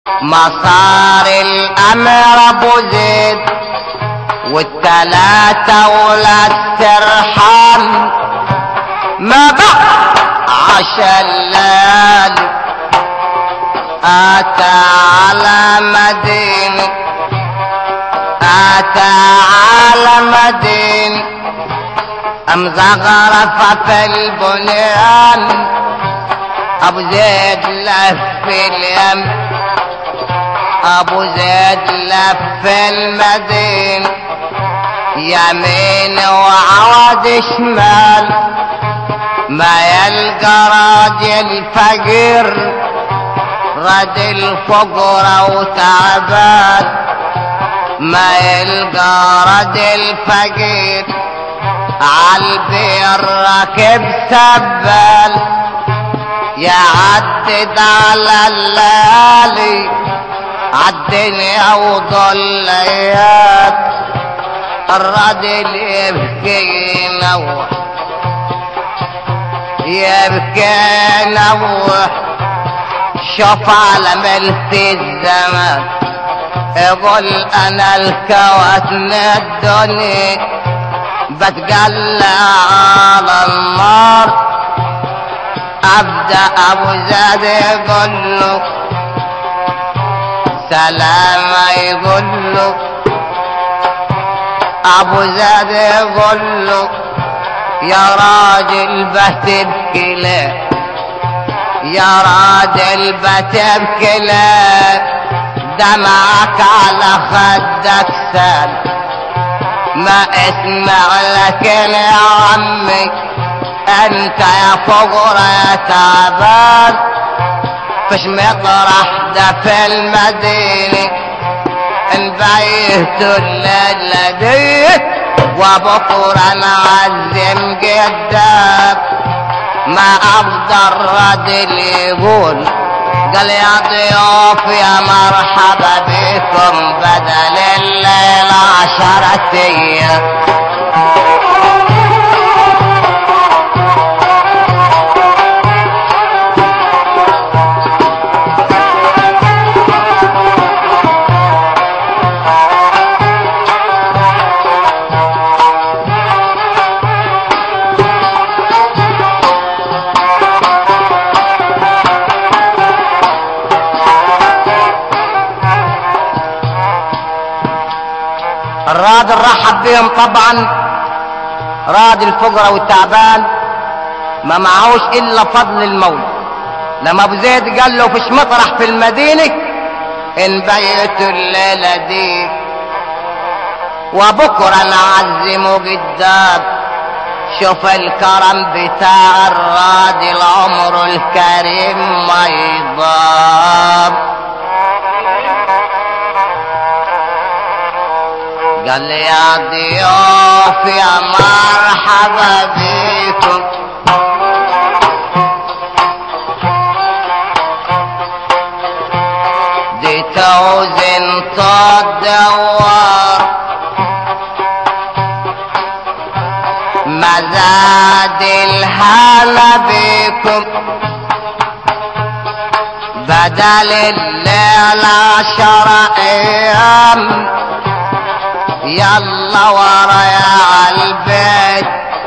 مصار الامر ابو زيد والتلاتة ولاد ترحم ما بعد عشا الليالي اتى على مدينة اتى على مدينة ام زغرف في البنيان ابو زيد لف اليم ابو زيد لف المدينة يمين وعود شمال ما يلقى راجل فقير راجل فقرة وتعبان ما يلقى راجل فقير عالبير راكب سبال يعدد على الليالي عالدنيا وضليات الراجل يبكي ينوح يبكي ينوح شوف على ملك الزمان يقول انا الكواتن الدنيا بتقلع على النار ابدا ابو زاد يقول له سلام يقول له ابو زاد يقول له يا راجل بتبكي ليه يا راجل بتبكي ليه دمعك على خدك سال ما اسمع لك يا عمي انت يا فقر يا تعبان فش مطرح ده في المدينة انبيت الليلة دي وبكرة نعزم قدام ما افضل رجل يقول قال يا ضيوف يا مرحبا بكم بدل الليل عشرة ايام الراجل رحب بهم طبعا راجل الفقراء والتعبان ما معهوش الا فضل المولى لما ابو زيد قال له فيش مطرح في المدينة ان بيت الليلة دي وبكرة نعزمه قدام شوف الكرم بتاع الراجل عمره الكريم ما يضاب قال لي يا ضيوف يا مرحبا بكم دي توزن تدور مزاد الهلا بكم بدل الليل عشر ايام يلا ورا يا عالبيت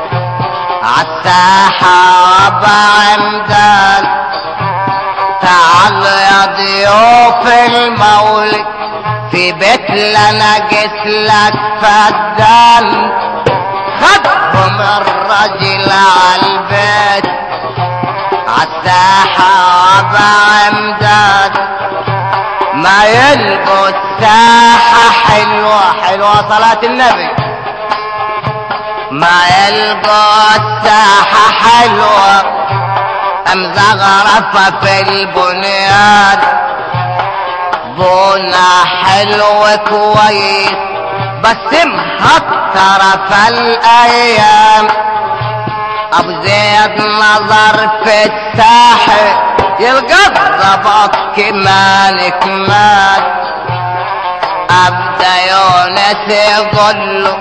عالساحة بعمدان تعال يا ضيوف المولد في بيت لنا لك فدان خدهم الرجل عالبيت عالساحة بعمدان ما يلقوا الساحة حلوة حلوة صلاة النبي ما يلقوا الساحة حلوة ام زغرفة في البنيان بونا حلو كويس بس مهطرة في الايام ابو زيد نظر في الساحل يلقى الضبط كمان كمان ابدا يونس يقول له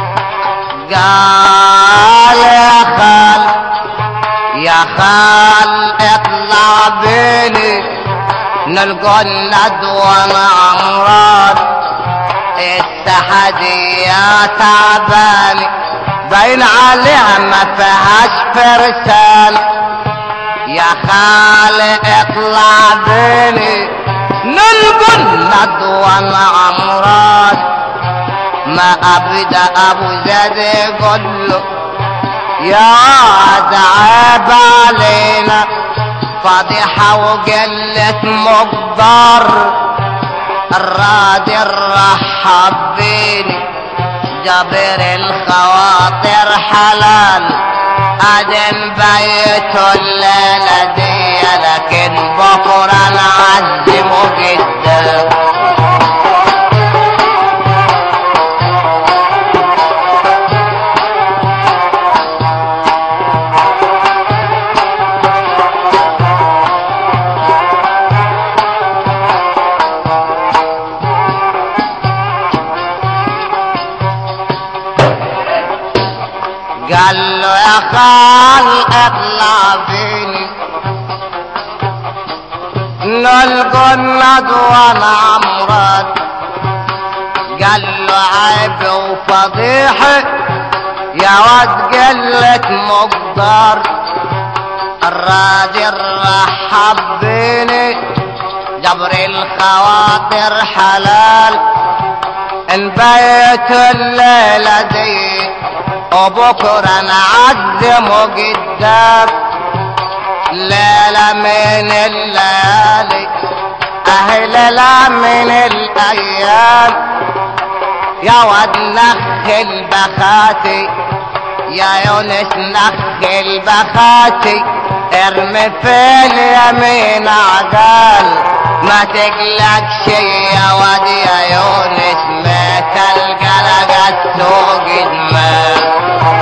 قال يا خال يا خال اطلع بيني نلقى الندوة مع مراد السحدية تعبانة باين عليها ما فيهاش فرسان يا خالق اطلع بيني نلقى الندوة مع مراد ما ابدا ابو زيد يقول له يا تعب علينا فضيحة وقلة مقدار الرادي الرحب بيني جبر الخواطر حلال أدم بيت الليلة دي لكن بكرة نعزمه جدا قال له يا خال اطلع بيني نلقى الندوة مع مراد قال له عيب وفضيحة يا واد قلة مقدار الراجل رحب بيني جبر الخواطر حلال نبيت الليلة دي وبكرة نعزمه قدام ليلة من الليالي أهل ليلة من الأيام يا واد نخل بخاتي يا يونس نخل بخاتي ارمي في اليمين عقال ما تقلقش يا واد يا يونس ما تلقى لقى السوق دماغ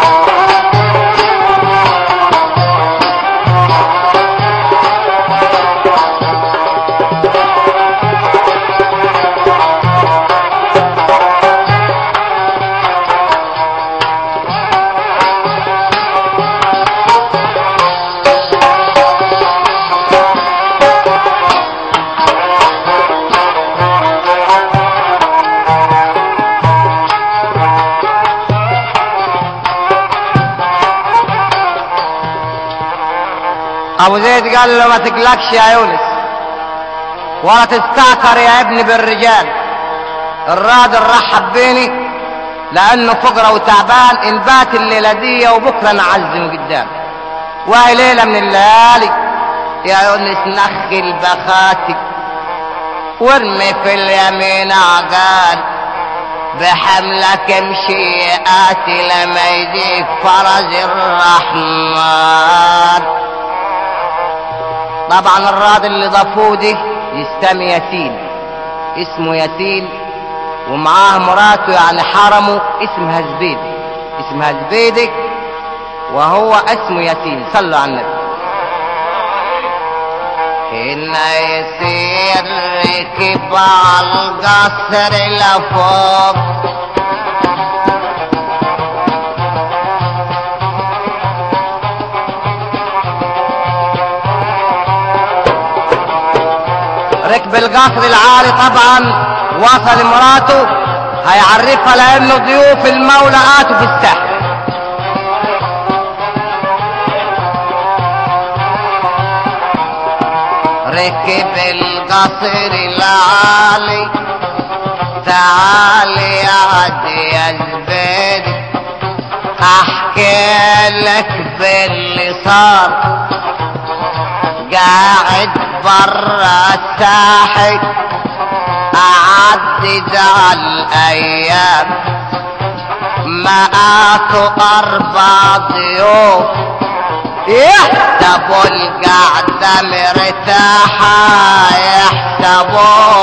ابو زيد قال له ما تقلقش يا يونس ولا تستعكر يا ابني بالرجال الراجل رحب بيني لانه فقرة وتعبان انبات الليلة دي وبكرة نعزم قدام وهي ليلة من الليالي يا يونس نخل بخاتي وارمي في اليمين عقال بحملك امشي آتي لما يجيك فرج الرحمن طبعا الراضي اللي ضافوه دي يستمي ياسين اسمه ياسين ومعاه مراته يعني حرمه اسمها زبيدة اسمها زبيدة وهو اسمه ياسين صلوا على النبي إن يسير ركب على القصر لفوق ركب القصر العالي طبعا وصل مراته هيعرفها لانه ضيوف المولى اتوا في الساحل ركب القصر العالي تعالي يا عدي يا زبيدي احكي لك باللي صار قاعد برا الساحل اعدد على الايام مئات اربع ضيوف يحسبوا القعدة مرتاحة يحسبوا